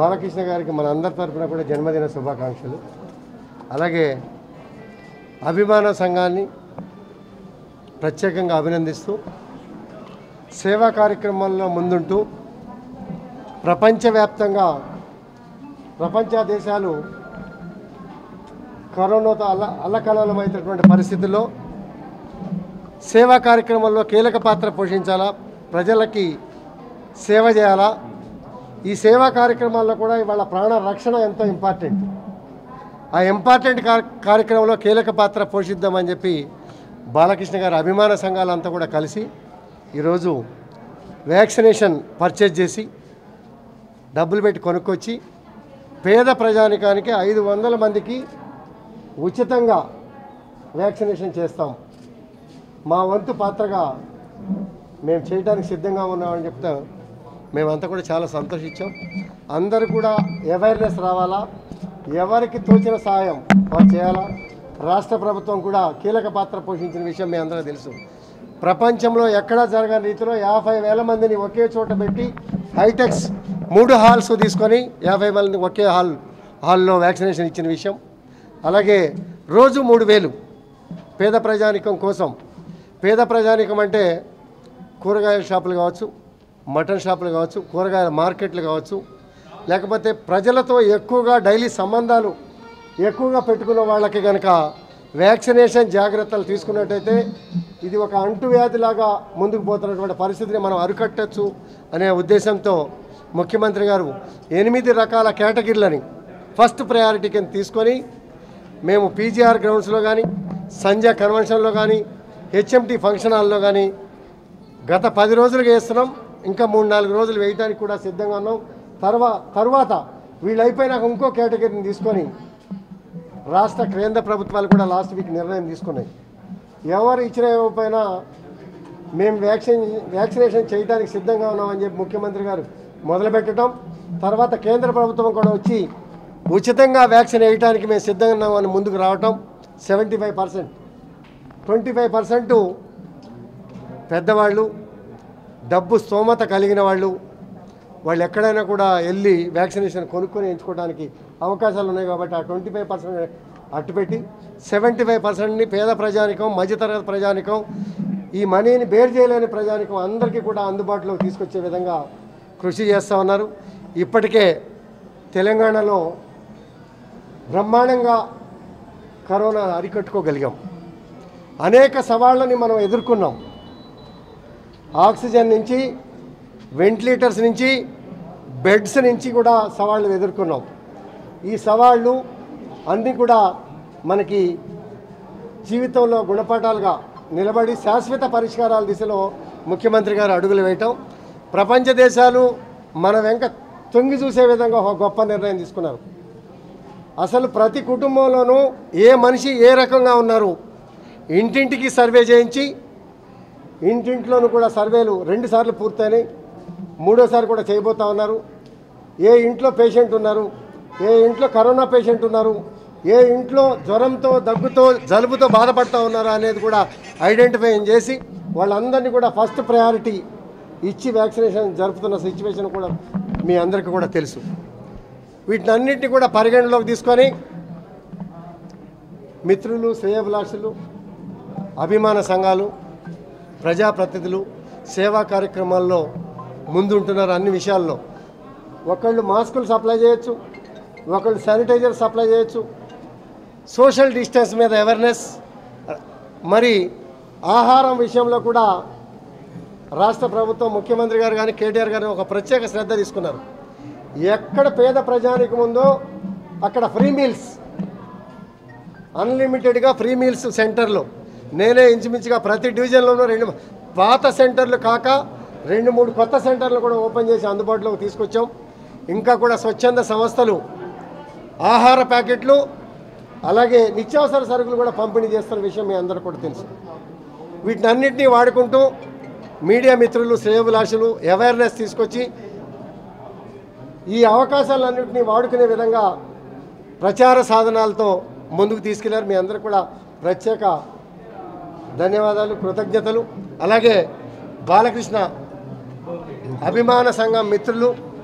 బాలకృష్ణ గారికి మన అందరి తరఫున కూడా జన్మదిన శుభాకాంక్షలు అలాగే అభిమాన సంఘాన్ని ప్రత్యేకంగా అభినందిస్తూ సేవా కార్యక్రమాల్లో ముందుంటూ ప్రపంచవ్యాప్తంగా ప్రపంచ దేశాలు కరోనాతో అల్ల అల్లకలమైనటువంటి పరిస్థితుల్లో సేవా కార్యక్రమంలో కీలక పాత్ర పోషించాలా ప్రజలకి సేవ చేయాలా ఈ సేవా కార్యక్రమాల్లో కూడా ఇవాళ ప్రాణ రక్షణ ఎంతో ఇంపార్టెంట్ ఆ ఇంపార్టెంట్ కార్- కార్యక్రమంలో కీలక పాత్ర పోషిద్దామని చెప్పి బాలకృష్ణ గారి అభిమాన సంఘాలంతా కూడా కలిసి ఈరోజు వ్యాక్సినేషన్ పర్చేజ్ చేసి డబ్బులు పెట్టి కొనుక్కొచ్చి పేద ప్రజానికానికి ఐదు వందల మందికి ఉచితంగా వ్యాక్సినేషన్ చేస్తాం మా వంతు పాత్రగా మేము చేయడానికి సిద్ధంగా ఉన్నామని చెప్తాం మేమంతా కూడా చాలా సంతోషించాం అందరూ కూడా అవేర్నెస్ రావాలా ఎవరికి తోచిన సాయం వారు చేయాలా రాష్ట్ర ప్రభుత్వం కూడా కీలక పాత్ర పోషించిన విషయం మీ అందరూ తెలుసు ప్రపంచంలో ఎక్కడా జరగని రీతిలో యాభై వేల మందిని ఒకే చోట పెట్టి హైటెక్స్ మూడు హాల్స్ తీసుకొని యాభై మంది ఒకే హాల్ హాల్లో వ్యాక్సినేషన్ ఇచ్చిన విషయం అలాగే రోజు మూడు వేలు పేద ప్రజానికం కోసం పేద ప్రజానికం అంటే కూరగాయల షాపులు కావచ్చు మటన్ షాపులు కావచ్చు కూరగాయల మార్కెట్లు కావచ్చు లేకపోతే ప్రజలతో ఎక్కువగా డైలీ సంబంధాలు ఎక్కువగా పెట్టుకున్న వాళ్ళకి కనుక వ్యాక్సినేషన్ జాగ్రత్తలు తీసుకున్నట్టయితే ఇది ఒక అంటువ్యాధిలాగా ముందుకు పోతున్నటువంటి పరిస్థితిని మనం అరికట్టచ్చు అనే ఉద్దేశంతో ముఖ్యమంత్రి గారు ఎనిమిది రకాల కేటగిరీలని ఫస్ట్ ప్రయారిటీ కింద తీసుకొని మేము పీజీఆర్ గ్రౌండ్స్లో కానీ సంజయ్ కన్వెన్షన్లో కానీ హెచ్ఎంటీ ఫంక్షన్ హాల్లో కానీ గత పది రోజులుగా వేస్తున్నాం ఇంకా మూడు నాలుగు రోజులు వేయడానికి కూడా సిద్ధంగా ఉన్నాం తర్వా తర్వాత వీళ్ళు అయిపోయినాక ఇంకో కేటగిరీని తీసుకొని రాష్ట్ర కేంద్ర ప్రభుత్వాలు కూడా లాస్ట్ వీక్ నిర్ణయం తీసుకున్నాయి ఎవరు ఇచ్చిన ఇవ్వకపోయినా మేము వ్యాక్సిన్ వ్యాక్సినేషన్ చేయడానికి సిద్ధంగా ఉన్నామని చెప్పి ముఖ్యమంత్రి గారు మొదలుపెట్టడం తర్వాత కేంద్ర ప్రభుత్వం కూడా వచ్చి ఉచితంగా వ్యాక్సిన్ వేయడానికి మేము సిద్ధంగా ఉన్నామని ముందుకు రావటం seventy five percent twenty five percent పెద్దవాళ్ళు డబ్బు స్తోమత కలిగిన వాళ్ళు వాళ్ళు ఎక్కడైనా కూడా వెళ్ళి వ్యాక్సినేషన్ కొనుక్కొని ఎంచుకోవడానికి అవకాశాలు ఉన్నాయి కాబట్టి ఆ ట్వంటీ ఫైవ్ పర్సెంట్ అట్టుపెట్టి సెవెంటీ ఫైవ్ పర్సెంట్ని పేద ప్రజానికం మధ్యతరగతి ప్రజానికం ఈ మనీని బేర్ చేయలేని ప్రజానికం అందరికీ కూడా అందుబాటులోకి తీసుకొచ్చే విధంగా కృషి చేస్తూ ఉన్నారు ఇప్పటికే తెలంగాణలో బ్రహ్మాండంగా కరోనా అరికట్టుకోగలిగాం అనేక సవాళ్ళని మనం ఎదుర్కొన్నాం ఆక్సిజన్ నుంచి వెంటిలేటర్స్ నుంచి బెడ్స్ నుంచి కూడా సవాళ్ళు ఎదుర్కొన్నాం ఈ సవాళ్ళు అన్నీ కూడా మనకి జీవితంలో గుణపాఠాలుగా నిలబడి శాశ్వత పరిష్కారాల దిశలో ముఖ్యమంత్రి గారు అడుగులు వేయటం ప్రపంచ దేశాలు మన వెంక తొంగి చూసే విధంగా ఒక గొప్ప నిర్ణయం తీసుకున్నారు అసలు ప్రతి కుటుంబంలోనూ ఏ మనిషి ఏ రకంగా ఉన్నారు ఇంటింటికి సర్వే చేయించి ఇంటింట్లోనూ కూడా సర్వేలు రెండు సార్లు పూర్తయినాయి మూడోసారి కూడా చేయబోతా ఉన్నారు ఏ ఇంట్లో పేషెంట్ ఉన్నారు ఏ ఇంట్లో కరోనా పేషెంట్ ఉన్నారు ఏ ఇంట్లో జ్వరంతో దగ్గుతో జలుబుతో బాధపడుతూ ఉన్నారు అనేది కూడా ఐడెంటిఫై చేసి వాళ్ళందరినీ కూడా ఫస్ట్ ప్రయారిటీ ఇచ్చి వ్యాక్సినేషన్ జరుపుతున్న సిచ్యువేషన్ కూడా మీ అందరికీ కూడా తెలుసు వీటినన్నింటినీ కూడా పరిగణలోకి తీసుకొని మిత్రులు శ్రేయభిలాషులు అభిమాన సంఘాలు ప్రజాప్రతినిధులు సేవా కార్యక్రమాల్లో ముందుంటున్నారు అన్ని విషయాల్లో ఒకళ్ళు మాస్కులు సప్లై చేయొచ్చు ఒకళ్ళు శానిటైజర్ సప్లై చేయొచ్చు సోషల్ డిస్టెన్స్ మీద అవేర్నెస్ మరి ఆహారం విషయంలో కూడా రాష్ట్ర ప్రభుత్వం ముఖ్యమంత్రి గారు కానీ కేటీఆర్ గారు ఒక ప్రత్యేక శ్రద్ధ తీసుకున్నారు ఎక్కడ పేద ప్రజానికం ఉందో అక్కడ ఫ్రీ మీల్స్ అన్లిమిటెడ్గా ఫ్రీ మీల్స్ సెంటర్లు నేనే ఇంచుమించుగా ప్రతి డివిజన్లోనూ రెండు పాత సెంటర్లు కాక రెండు మూడు కొత్త సెంటర్లు కూడా ఓపెన్ చేసి అందుబాటులోకి తీసుకొచ్చాం ఇంకా కూడా స్వచ్ఛంద సంస్థలు ఆహార ప్యాకెట్లు అలాగే నిత్యావసర సరుకులు కూడా పంపిణీ చేస్తున్న విషయం మీ అందరూ కూడా తెలుసు వీటినన్నింటినీ వాడుకుంటూ మీడియా మిత్రులు శ్రేయభిలాషులు అవేర్నెస్ తీసుకొచ్చి ఈ అవకాశాలన్నింటినీ వాడుకునే విధంగా ప్రచార సాధనాలతో ముందుకు తీసుకెళ్లారు మీ అందరూ కూడా ప్రత్యేక ధన్యవాదాలు కృతజ్ఞతలు అలాగే బాలకృష్ణ అభిమాన సంఘం మిత్రులు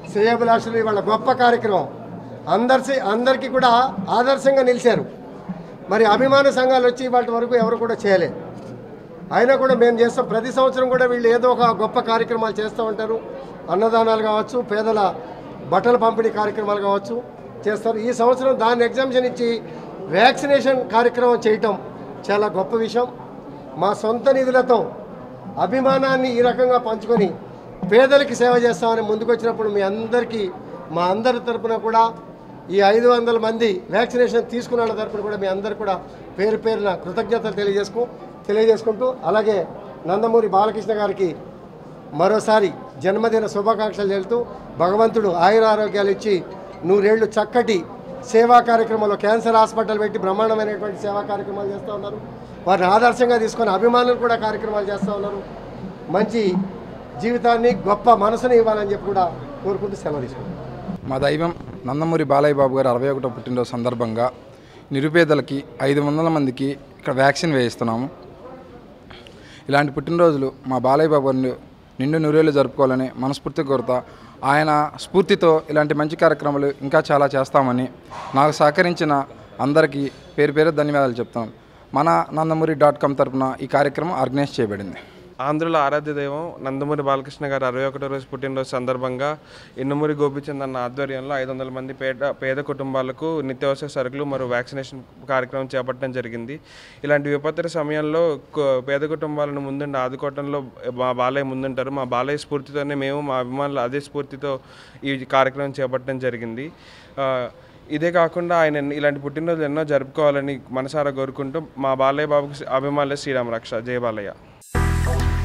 శ్రేయభిలాషులు ఇవాళ గొప్ప కార్యక్రమం అందరి అందరికీ కూడా ఆదర్శంగా నిలిచారు మరి అభిమాన సంఘాలు వచ్చి వాటి వరకు ఎవరు కూడా చేయలేదు అయినా కూడా మేము చేస్తాం ప్రతి సంవత్సరం కూడా వీళ్ళు ఏదో ఒక గొప్ప కార్యక్రమాలు చేస్తూ ఉంటారు అన్నదానాలు కావచ్చు పేదల బట్టల పంపిణీ కార్యక్రమాలు కావచ్చు చేస్తారు ఈ సంవత్సరం దాన్ని ఎగ్జామ్షన్ ఇచ్చి వ్యాక్సినేషన్ కార్యక్రమం చేయటం చాలా గొప్ప విషయం మా సొంత నిధులతో అభిమానాన్ని ఈ రకంగా పంచుకొని పేదలకి సేవ చేస్తామని ముందుకొచ్చినప్పుడు మీ అందరికీ మా అందరి తరపున కూడా ఈ ఐదు వందల మంది వ్యాక్సినేషన్ తీసుకున్న వాళ్ళ తరపున కూడా మీ అందరు కూడా పేరు పేరున కృతజ్ఞతలు తెలియజేసుకు తెలియజేసుకుంటూ అలాగే నందమూరి బాలకృష్ణ గారికి మరోసారి జన్మదిన శుభాకాంక్షలు తెలుపుతూ భగవంతుడు ఆయుర ఆరోగ్యాలు ఇచ్చి నూరేళ్లు చక్కటి సేవా కార్యక్రమంలో క్యాన్సర్ హాస్పిటల్ పెట్టి బ్రహ్మాండమైనటువంటి సేవా కార్యక్రమాలు చేస్తూ ఉన్నారు వారిని ఆదర్శంగా తీసుకొని అభిమానులు కూడా కార్యక్రమాలు చేస్తూ ఉన్నారు మంచి జీవితాన్ని గొప్ప మనసుని ఇవ్వాలని చెప్పి కూడా కోరుకుంటూ సెలవు తీసుకుంటాం మా దైవం నందమూరి బాలయ్య బాబు గారు అరవై ఒకటో పుట్టినరోజు సందర్భంగా నిరుపేదలకి ఐదు వందల మందికి ఇక్కడ వ్యాక్సిన్ వేయిస్తున్నాము ఇలాంటి పుట్టినరోజులు మా బాలయ్య బాబు గారిని నిండు నూరేళ్ళు జరుపుకోవాలని మనస్ఫూర్తి కోరుతా ఆయన స్ఫూర్తితో ఇలాంటి మంచి కార్యక్రమాలు ఇంకా చాలా చేస్తామని నాకు సహకరించిన అందరికీ పేరు పేరు ధన్యవాదాలు చెప్తాను మన నందమూరి డాట్ కామ్ తరపున ఈ కార్యక్రమం ఆర్గనైజ్ చేయబడింది ఆంధ్రుల ఆరాధ్య దైవం నందమూరి బాలకృష్ణ గారు అరవై ఒకటో రోజు పుట్టినరోజు సందర్భంగా ఇన్నమూరి గోపిచంద్ అన్న ఆధ్వర్యంలో ఐదు వందల మంది పేద పేద కుటుంబాలకు నిత్యావసర సరుకులు మరియు వ్యాక్సినేషన్ కార్యక్రమం చేపట్టడం జరిగింది ఇలాంటి విపత్తుల సమయంలో కు- పేద కుటుంబాలను ముందుండి ఆదుకోవడంలో మా బాలయ్య ముందుంటారు మా బాలయ్య స్ఫూర్తితోనే మేము మా అభిమానులు అదే స్ఫూర్తితో ఈ కార్యక్రమం చేపట్టడం జరిగింది ఆ, ఇదే కాకుండా ఆయన ఎన్ని- ఇలాంటి పుట్టినరోజులు ఎన్నో జరుపుకోవాలని మనసారా కోరుకుంటూ మా బాలయ్య బాబుకి అభిమానులే శ్రీరామ రక్ష జయ బాలయ్య